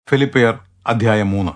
ഫിലിപ്പിയർ അധ്യായം മൂന്ന്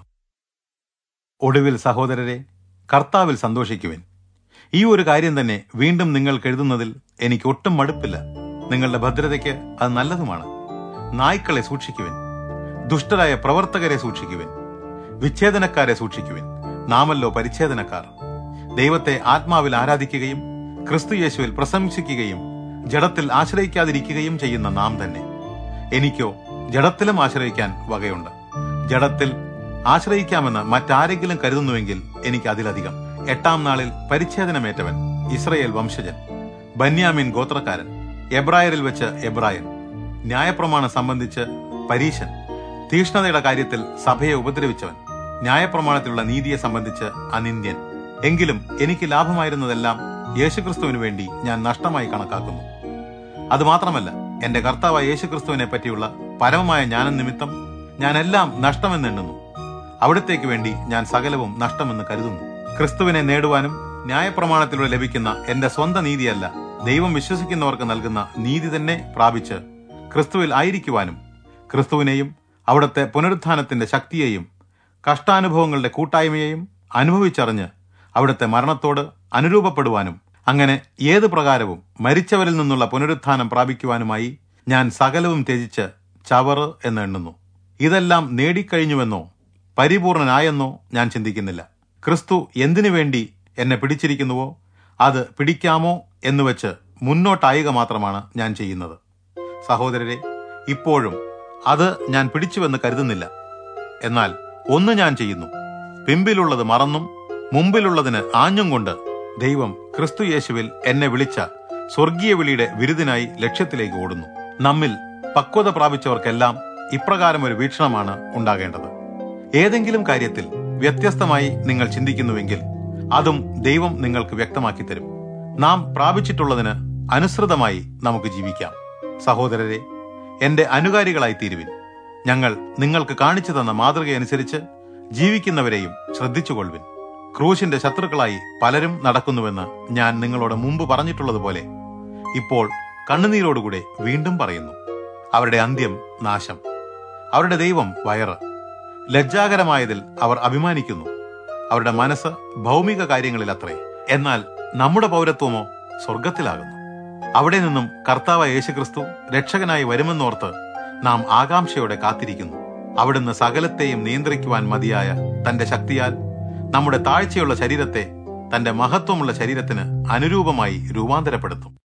ഒടുവിൽ സഹോദരരെ കർത്താവിൽ സന്തോഷിക്കുവിൻ ഈ ഒരു കാര്യം തന്നെ വീണ്ടും നിങ്ങൾക്ക് എഴുതുന്നതിൽ എനിക്ക് ഒട്ടും മടുപ്പില്ല നിങ്ങളുടെ ഭദ്രതയ്ക്ക് അത് നല്ലതുമാണ് നായ്ക്കളെ സൂക്ഷിക്കുവിൻ ദുഷ്ടരായ പ്രവർത്തകരെ സൂക്ഷിക്കുവിൻ വിച്ഛേദനക്കാരെ സൂക്ഷിക്കുവിൻ നാമല്ലോ പരിച്ഛേദനക്കാർ ദൈവത്തെ ആത്മാവിൽ ആരാധിക്കുകയും ക്രിസ്തു യേശുവിൽ പ്രശംസിക്കുകയും ജഡത്തിൽ ആശ്രയിക്കാതിരിക്കുകയും ചെയ്യുന്ന നാം തന്നെ എനിക്കോ ജഡത്തിലും ആശ്രയിക്കാൻ വകയുണ്ട് ജഡത്തിൽ ആശ്രയിക്കാമെന്ന് മറ്റാരെങ്കിലും കരുതുന്നുവെങ്കിൽ എനിക്ക് അതിലധികം എട്ടാം നാളിൽ പരിച്ഛേദനമേറ്റവൻ ഇസ്രയേൽ വംശജൻ ബന്യാമിൻ ഗോത്രക്കാരൻ എബ്രായരിൽ വെച്ച് എബ്രായൻ ന്യായപ്രമാണം സംബന്ധിച്ച് പരീശൻ തീഷ്ണതയുടെ കാര്യത്തിൽ സഭയെ ഉപദ്രവിച്ചവൻ ന്യായപ്രമാണത്തിലുള്ള നീതിയെ സംബന്ധിച്ച് അനിന്ദ്യൻ എങ്കിലും എനിക്ക് ലാഭമായിരുന്നതെല്ലാം യേശുക്രിസ്തുവിനു വേണ്ടി ഞാൻ നഷ്ടമായി കണക്കാക്കുന്നു അതുമാത്രമല്ല എന്റെ കർത്താവായ യേശുക്രിസ്തുവിനെ പറ്റിയുള്ള പരമമായ ജ്ഞാനം നിമിത്തം ഞാൻ എല്ലാം നഷ്ടമെന്നെണ്ണുന്നു അവിടത്തേക്ക് വേണ്ടി ഞാൻ സകലവും നഷ്ടമെന്ന് കരുതുന്നു ക്രിസ്തുവിനെ നേടുവാനും ന്യായപ്രമാണത്തിലൂടെ ലഭിക്കുന്ന എന്റെ സ്വന്തം നീതിയല്ല ദൈവം വിശ്വസിക്കുന്നവർക്ക് നൽകുന്ന നീതി തന്നെ പ്രാപിച്ച് ക്രിസ്തുവിൽ ആയിരിക്കുവാനും ക്രിസ്തുവിനെയും അവിടുത്തെ പുനരുത്ഥാനത്തിന്റെ ശക്തിയെയും കഷ്ടാനുഭവങ്ങളുടെ കൂട്ടായ്മയെയും അനുഭവിച്ചറിഞ്ഞ് അവിടുത്തെ മരണത്തോട് അനുരൂപപ്പെടുവാനും അങ്ങനെ ഏത് പ്രകാരവും മരിച്ചവരിൽ നിന്നുള്ള പുനരുത്ഥാനം പ്രാപിക്കുവാനുമായി ഞാൻ സകലവും ത്യജിച്ച് ചവറ് എന്ന് എണ്ണുന്നു ഇതെല്ലാം നേടിക്കഴിഞ്ഞുവെന്നോ പരിപൂർണനായെന്നോ ഞാൻ ചിന്തിക്കുന്നില്ല ക്രിസ്തു എന്തിനു വേണ്ടി എന്നെ പിടിച്ചിരിക്കുന്നുവോ അത് പിടിക്കാമോ എന്ന് വെച്ച് മുന്നോട്ടായുക മാത്രമാണ് ഞാൻ ചെയ്യുന്നത് സഹോദരരെ ഇപ്പോഴും അത് ഞാൻ പിടിച്ചുവെന്ന് കരുതുന്നില്ല എന്നാൽ ഒന്ന് ഞാൻ ചെയ്യുന്നു പിമ്പിലുള്ളത് മറന്നും മുമ്പിലുള്ളതിന് ആഞ്ഞും കൊണ്ട് ദൈവം ക്രിസ്തു യേശുവിൽ എന്നെ വിളിച്ച സ്വർഗീയ വിളിയുടെ വിരുദിനായി ലക്ഷ്യത്തിലേക്ക് ഓടുന്നു നമ്മിൽ പക്വത പ്രാപിച്ചവർക്കെല്ലാം ഇപ്രകാരം ഒരു വീക്ഷണമാണ് ഉണ്ടാകേണ്ടത് ഏതെങ്കിലും കാര്യത്തിൽ വ്യത്യസ്തമായി നിങ്ങൾ ചിന്തിക്കുന്നുവെങ്കിൽ അതും ദൈവം നിങ്ങൾക്ക് വ്യക്തമാക്കി തരും നാം പ്രാപിച്ചിട്ടുള്ളതിന് അനുസൃതമായി നമുക്ക് ജീവിക്കാം സഹോദരരെ എന്റെ അനുകാരികളായി തീരുവിൻ ഞങ്ങൾ നിങ്ങൾക്ക് കാണിച്ചു തന്ന മാതൃകയനുസരിച്ച് ജീവിക്കുന്നവരെയും ശ്രദ്ധിച്ചുകൊള്ളുവിൻ ക്രൂശിന്റെ ശത്രുക്കളായി പലരും നടക്കുന്നുവെന്ന് ഞാൻ നിങ്ങളോട് മുമ്പ് പറഞ്ഞിട്ടുള്ളതുപോലെ ഇപ്പോൾ കണ്ണുനീരോടുകൂടെ വീണ്ടും പറയുന്നു അവരുടെ അന്ത്യം നാശം അവരുടെ ദൈവം വയറ് ലജ്ജാകരമായതിൽ അവർ അഭിമാനിക്കുന്നു അവരുടെ മനസ്സ് ഭൗമിക കാര്യങ്ങളിൽ അത്രേ എന്നാൽ നമ്മുടെ പൗരത്വമോ സ്വർഗത്തിലാകുന്നു അവിടെ നിന്നും കർത്താവ് യേശുക്രിസ്തു രക്ഷകനായി വരുമെന്നോർത്ത് നാം ആകാംക്ഷയോടെ കാത്തിരിക്കുന്നു അവിടുന്ന് സകലത്തെയും നിയന്ത്രിക്കുവാൻ മതിയായ തന്റെ ശക്തിയാൽ നമ്മുടെ താഴ്ചയുള്ള ശരീരത്തെ തന്റെ മഹത്വമുള്ള ശരീരത്തിന് അനുരൂപമായി രൂപാന്തരപ്പെടുത്തും